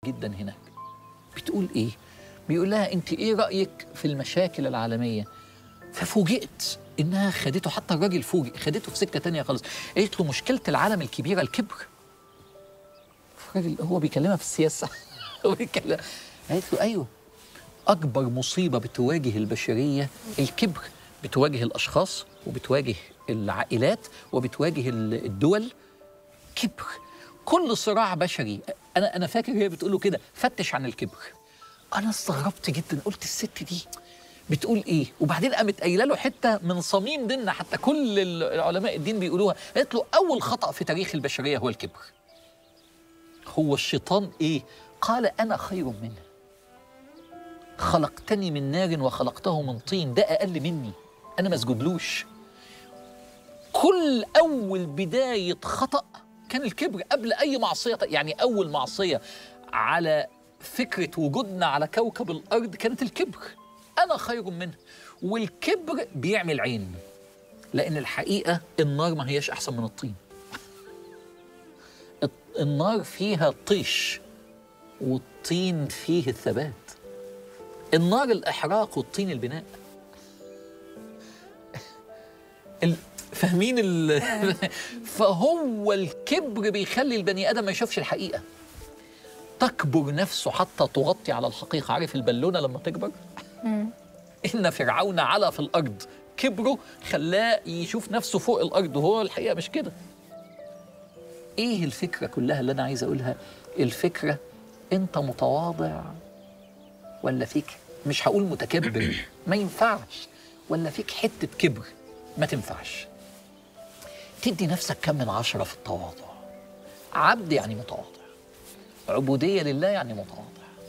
جدا هناك بتقول ايه بيقول لها انت ايه رايك في المشاكل العالميه ففوجئت انها خدته حتى الراجل فوجئ خدته في سكه تانية خالص قالت له مشكله العالم الكبيره الكبر الراجل هو بيكلمها في السياسه هو بيكلم قالت له ايوه اكبر مصيبه بتواجه البشريه الكبر بتواجه الاشخاص وبتواجه العائلات وبتواجه الدول كبر كل صراع بشري انا انا فاكر هي بتقول له كده فتش عن الكبر انا استغربت جدا قلت الست دي بتقول ايه وبعدين قامت قايله له حته من صميم ديننا حتى كل العلماء الدين بيقولوها قالت له اول خطا في تاريخ البشريه هو الكبر هو الشيطان ايه قال انا خير منه خلقتني من نار وخلقته من طين ده اقل مني انا ما اسجدلوش كل اول بدايه خطا كان الكبر قبل اي معصيه يعني اول معصيه على فكره وجودنا على كوكب الارض كانت الكبر انا خير منه والكبر بيعمل عين لان الحقيقه النار ما هياش احسن من الطين النار فيها طيش والطين فيه الثبات النار الاحراق والطين البناء فاهمين ال... فهو الكبر بيخلي البني ادم ما يشوفش الحقيقه تكبر نفسه حتى تغطي على الحقيقه عارف البالونه لما تكبر ان فرعون علا في الارض كبره خلاه يشوف نفسه فوق الارض وهو الحقيقه مش كده ايه الفكره كلها اللي انا عايز اقولها الفكره انت متواضع ولا فيك مش هقول متكبر ما ينفعش ولا فيك حته كبر ما تنفعش تدي نفسك كم من عشرة في التواضع عبد يعني متواضع عبودية لله يعني متواضع